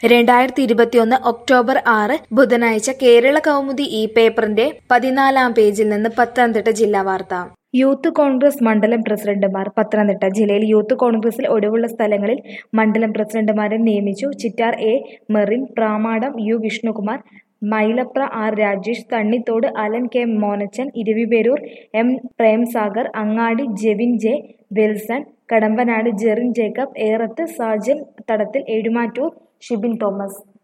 രണ്ടായിരത്തി ഇരുപത്തിയൊന്ന് ഒക്ടോബർ ആറ് ബുധനാഴ്ച കേരള കൗമുദി ഈ പേപ്പറിന്റെ പതിനാലാം പേജിൽ നിന്ന് പത്തനംതിട്ട ജില്ലാ വാർത്ത യൂത്ത് കോൺഗ്രസ് മണ്ഡലം പ്രസിഡന്റുമാർ പത്തനംതിട്ട ജില്ലയിൽ യൂത്ത് കോൺഗ്രസിൽ ഒഴിവുള്ള സ്ഥലങ്ങളിൽ മണ്ഡലം പ്രസിഡന്റുമാരെ നിയമിച്ചു Chittar A Merin Pramadam U Vishnukumar Mylapra R Rajesh Thannithode Alan K Monachan Eraviperoor M Premsagar Angadi Jevin J Wilson Kadampanad Jerin Jacob Erath Sajan Thadathil Ezhumattoor Shibin Thomas